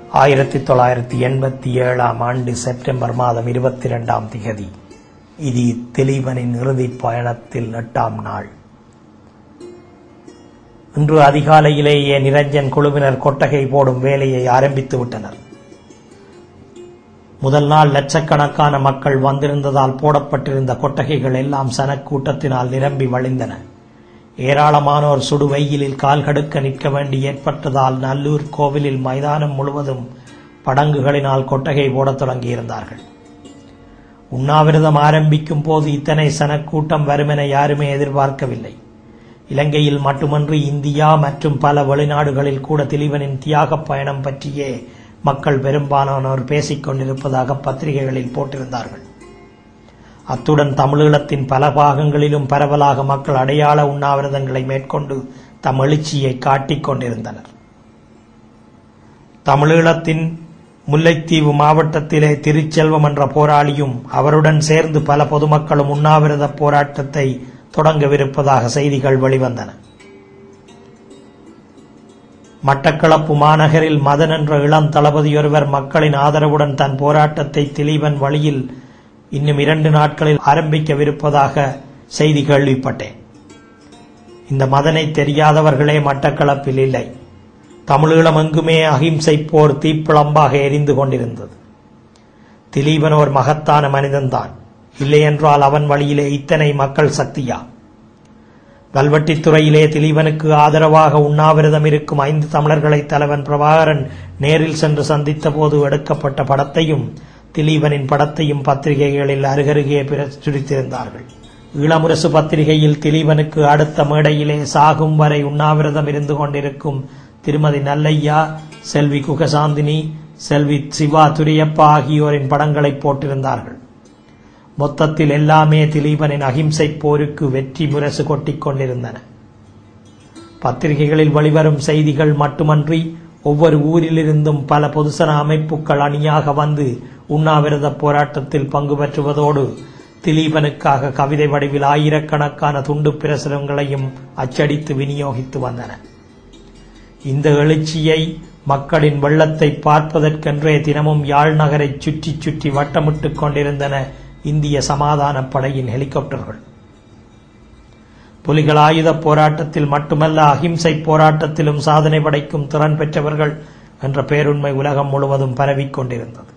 ஆயிரத்தி தொள்ளாயிரத்தி எண்பத்தி ஏழாம் ஆண்டு செப்டம்பர் மாதம் இருபத்தி இரண்டாம் திகதி இது திலீபனின் இறுதிப் பயணத்தில் எட்டாம் நாள் இன்று அதிகாலையிலேயே நிரஞ்சன் குழுவினர் கொட்டகை போடும் வேலையை ஆரம்பித்து விட்டனர் முதல் நாள் லட்சக்கணக்கான மக்கள் வந்திருந்ததால் போடப்பட்டிருந்த கொட்டகைகள் எல்லாம் சனக்கூட்டத்தினால் நிரம்பி வழிந்தன ஏராளமானோர் சுடு வெயிலில் கால் கடுக்க நிற்க வேண்டி ஏற்பட்டதால் நல்லூர் கோவிலில் மைதானம் முழுவதும் படங்குகளினால் கொட்டகை போடத் தொடங்கியிருந்தார்கள் உண்ணாவிரதம் ஆரம்பிக்கும் போது இத்தனை சனக்கூட்டம் வருமென யாருமே எதிர்பார்க்கவில்லை இலங்கையில் மட்டுமன்றி இந்தியா மற்றும் பல வெளிநாடுகளில் கூட திலீபனின் தியாகப் பயணம் பற்றியே மக்கள் பெரும்பாலானோர் பேசிக் கொண்டிருப்பதாக பத்திரிகைகளில் போட்டிருந்தார்கள் அத்துடன் தமிழீழத்தின் பல பாகங்களிலும் பரவலாக மக்கள் அடையாள உண்ணாவிரதங்களை மேற்கொண்டு தம் எழுச்சியை காட்டிக் கொண்டிருந்தனர் தமிழீழத்தின் முல்லைத்தீவு மாவட்டத்திலே திருச்செல்வம் என்ற போராளியும் அவருடன் சேர்ந்து பல பொதுமக்களும் உண்ணாவிரத போராட்டத்தை தொடங்கவிருப்பதாக செய்திகள் வெளிவந்தன மட்டக்களப்பு மாநகரில் மதன் என்ற இளம் தளபதியொருவர் மக்களின் ஆதரவுடன் தன் போராட்டத்தை திலீபன் வழியில் இன்னும் இரண்டு நாட்களில் ஆரம்பிக்கவிருப்பதாக செய்தி கேள்விப்பட்டேன் இந்த மதனை தெரியாதவர்களே மட்டக்களப்பில் இல்லை தமிழீழம் எங்குமே அகிம்சை போர் தீப்பிழம்பாக எரிந்து கொண்டிருந்தது திலீபன் ஒரு மகத்தான மனிதன்தான் இல்லையென்றால் அவன் வழியிலே இத்தனை மக்கள் சக்தியா கல்வெட்டித்துறையிலே திலீபனுக்கு ஆதரவாக உண்ணாவிரதம் இருக்கும் ஐந்து தமிழர்களை தலைவன் பிரபாகரன் நேரில் சென்று சந்தித்த போது எடுக்கப்பட்ட படத்தையும் திலீபனின் படத்தையும் பத்திரிகைகளில் அருகருகே பிரசுரித்திருந்தார்கள் ஈழமுரசு பத்திரிகையில் திலீபனுக்கு அடுத்த மேடையிலே சாகும் வரை உண்ணாவிரதம் இருந்து கொண்டிருக்கும் திருமதி நல்லையா செல்வி குகசாந்தினி செல்வி சிவா துரியப்பா ஆகியோரின் படங்களை போட்டிருந்தார்கள் மொத்தத்தில் எல்லாமே திலீபனின் அகிம்சை போருக்கு வெற்றி முரசு கொட்டிக் கொண்டிருந்தன பத்திரிகைகளில் வெளிவரும் செய்திகள் மட்டுமன்றி ஒவ்வொரு ஊரிலிருந்தும் பல பொதுசன அமைப்புகள் அணியாக வந்து உண்ணாவிரத போராட்டத்தில் பங்கு பெற்றுவதோடு திலீபனுக்காக கவிதை வடிவில் ஆயிரக்கணக்கான துண்டு பிரசுரங்களையும் அச்சடித்து விநியோகித்து வந்தன இந்த எழுச்சியை மக்களின் வெள்ளத்தை பார்ப்பதற்கென்றே தினமும் யாழ் நகரை சுற்றி சுற்றி வட்டமிட்டுக் கொண்டிருந்தன இந்திய சமாதான படையின் ஹெலிகாப்டர்கள் புலிகள் ஆயுத போராட்டத்தில் மட்டுமல்ல அகிம்சை போராட்டத்திலும் சாதனை படைக்கும் திறன் பெற்றவர்கள் என்ற பேருண்மை உலகம் முழுவதும் பரவிக் கொண்டிருந்தது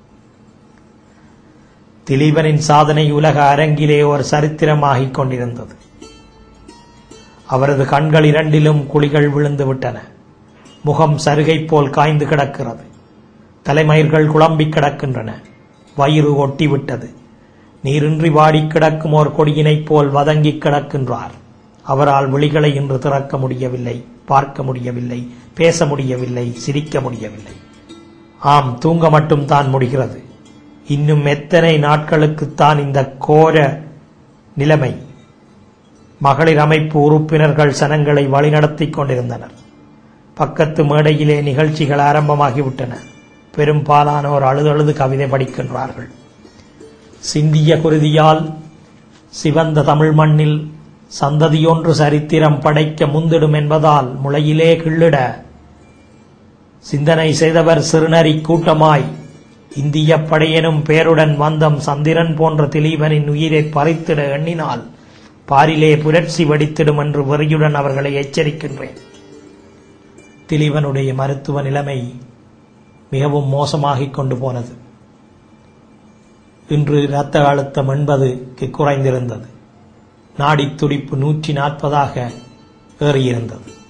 திலீபனின் சாதனை உலக அரங்கிலே ஒரு சரித்திரமாகிக் கொண்டிருந்தது அவரது கண்கள் இரண்டிலும் குழிகள் விழுந்து விட்டன முகம் சருகை போல் காய்ந்து கிடக்கிறது தலைமயிர்கள் குழம்பிக் கிடக்கின்றன வயிறு ஒட்டிவிட்டது நீரின்றி வாடிக் கிடக்கும் ஓர் கொடியினைப் போல் வதங்கிக் கிடக்கின்றார் அவரால் விழிகளை இன்று திறக்க முடியவில்லை பார்க்க முடியவில்லை பேச முடியவில்லை சிரிக்க முடியவில்லை ஆம் தூங்க மட்டும் தான் முடிகிறது இன்னும் எத்தனை நாட்களுக்குத்தான் இந்த கோர நிலைமை மகளிர் அமைப்பு உறுப்பினர்கள் சனங்களை வழிநடத்திக் கொண்டிருந்தனர் பக்கத்து மேடையிலே நிகழ்ச்சிகள் ஆரம்பமாகிவிட்டன பெரும்பாலானோர் அழுதழுது கவிதை படிக்கின்றார்கள் சிந்திய குருதியால் சிவந்த தமிழ் மண்ணில் சந்ததியொன்று சரித்திரம் படைக்க முந்திடும் என்பதால் முளையிலே கிள்ளிட சிந்தனை செய்தவர் சிறுநரி கூட்டமாய் இந்திய படையெனும் பேருடன் வந்தம் சந்திரன் போன்ற திலீபனின் உயிரை பறித்திட எண்ணினால் பாரிலே புரட்சி வெடித்திடும் என்று வெறியுடன் அவர்களை எச்சரிக்கின்றேன் திலீபனுடைய மருத்துவ நிலைமை மிகவும் மோசமாகிக் கொண்டு போனது இன்று இரத்த அழுத்தம் எண்பதுக்கு குறைந்திருந்தது நாடி துடிப்பு நூற்றி நாற்பதாக ஏறியிருந்தது